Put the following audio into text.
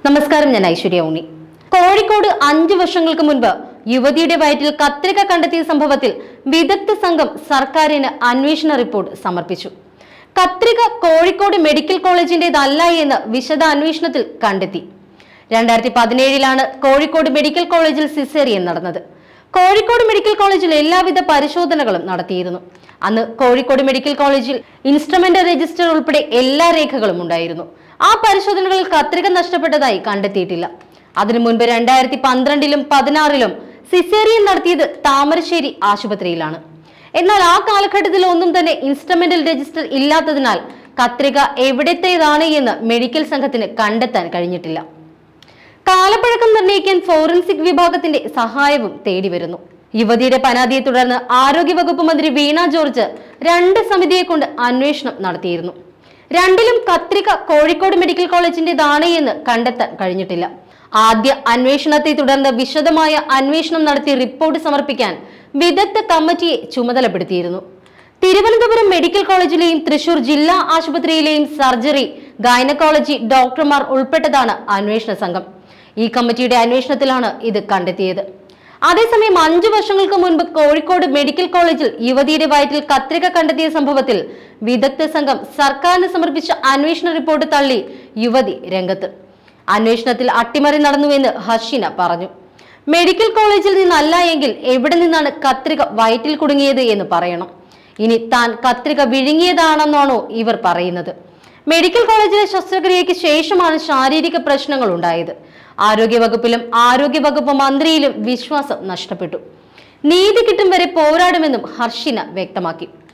നമസ്കാരം ഞാൻ ഐശ്വര്യ ഉണ്ണി കോഴിക്കോട് അഞ്ചു വർഷങ്ങൾക്ക് മുൻപ് യുവതിയുടെ വയറ്റിൽ കത്രിക കണ്ടെത്തിയ സംഭവത്തിൽ വിദഗ്ധ സംഘം സർക്കാരിന് അന്വേഷണ റിപ്പോർട്ട് സമർപ്പിച്ചു കത്രിക കോഴിക്കോട് മെഡിക്കൽ കോളേജിന്റേതല്ല എന്ന് വിശദ അന്വേഷണത്തിൽ കണ്ടെത്തി രണ്ടായിരത്തി പതിനേഴിലാണ് കോഴിക്കോട് മെഡിക്കൽ കോളേജിൽ സിസേറിയൻ നടന്നത് കോഴിക്കോട് മെഡിക്കൽ കോളേജിൽ എല്ലാവിധ പരിശോധനകളും നടത്തിയിരുന്നു അന്ന് കോഴിക്കോട് മെഡിക്കൽ കോളേജിൽ ഇൻസ്ട്രുമെന്റ് രജിസ്റ്റർ ഉൾപ്പെടെ എല്ലാ രേഖകളും ഉണ്ടായിരുന്നു ആ പരിശോധനകളിൽ കത്രിക നഷ്ടപ്പെട്ടതായി കണ്ടെത്തിയിട്ടില്ല അതിനു മുൻപ് രണ്ടായിരത്തി പന്ത്രണ്ടിലും പതിനാറിലും സിസേറിയൻ നടത്തിയത് താമരശ്ശേരി ആശുപത്രിയിലാണ് എന്നാൽ ആ കാലഘട്ടത്തിൽ ഒന്നും തന്നെ ഇൻസ്ട്രുമെന്റൽ രജിസ്റ്റർ ഇല്ലാത്തതിനാൽ കത്രിക എവിടത്തേതാണ് എന്ന് മെഡിക്കൽ സംഘത്തിന് കണ്ടെത്താൻ കഴിഞ്ഞിട്ടില്ല കാലപ്പഴക്കം നിർണ്ണയിക്കാൻ ഫോറൻസിക് വിഭാഗത്തിന്റെ സഹായവും തേടി വരുന്നു യുവതിയുടെ പരാതിയെ തുടർന്ന് ആരോഗ്യവകുപ്പ് മന്ത്രി വീണ ജോർജ് രണ്ട് സമിതിയെ കൊണ്ട് അന്വേഷണം നടത്തിയിരുന്നു രണ്ടിലും കത്രിക കോഴിക്കോട് മെഡിക്കൽ കോളേജിന്റേതാണ് എന്ന് കണ്ടെത്താൻ കഴിഞ്ഞിട്ടില്ല ആദ്യ അന്വേഷണത്തെ തുടർന്ന് വിശദമായ അന്വേഷണം നടത്തി റിപ്പോർട്ട് സമർപ്പിക്കാൻ വിദഗ്ധ കമ്മിറ്റിയെ ചുമതലപ്പെടുത്തിയിരുന്നു തിരുവനന്തപുരം മെഡിക്കൽ കോളേജിലെയും തൃശൂർ ജില്ലാ ആശുപത്രിയിലെയും സർജറി ഗൈനക്കോളജി ഡോക്ടർമാർ ഉൾപ്പെട്ടതാണ് അന്വേഷണ സംഘം ഈ കമ്മിറ്റിയുടെ അന്വേഷണത്തിലാണ് ഇത് കണ്ടെത്തിയത് അതേസമയം അഞ്ചു വർഷങ്ങൾക്ക് മുൻപ് കോഴിക്കോട് മെഡിക്കൽ കോളേജിൽ യുവതിയുടെ വയറ്റിൽ കത്രിക കണ്ടെത്തിയ സംഭവത്തിൽ വിദഗ്ധ സംഘം സർക്കാരിന് സമർപ്പിച്ച അന്വേഷണ റിപ്പോർട്ട് തള്ളി യുവതി രംഗത്ത് അന്വേഷണത്തിൽ അട്ടിമറി നടന്നുവെന്ന് ഹർഷിന പറഞ്ഞു മെഡിക്കൽ കോളേജിൽ നിന്നല്ല എങ്കിൽ എവിടെ നിന്നാണ് കത്രിക വയറ്റിൽ കുടുങ്ങിയത് എന്ന് പറയണം ഇനി താൻ കത്രിക വിഴുങ്ങിയതാണെന്നാണോ ഇവർ പറയുന്നത് മെഡിക്കൽ കോളേജിലെ ശസ്ത്രക്രിയയ്ക്ക് ശേഷമാണ് ശാരീരിക പ്രശ്നങ്ങൾ ഉണ്ടായത് ആരോഗ്യവകുപ്പിലും ആരോഗ്യവകുപ്പ് മന്ത്രിയിലും വിശ്വാസം നഷ്ടപ്പെട്ടു നീതി കിട്ടും വരെ പോരാടുമെന്നും ഹർഷിന വ്യക്തമാക്കി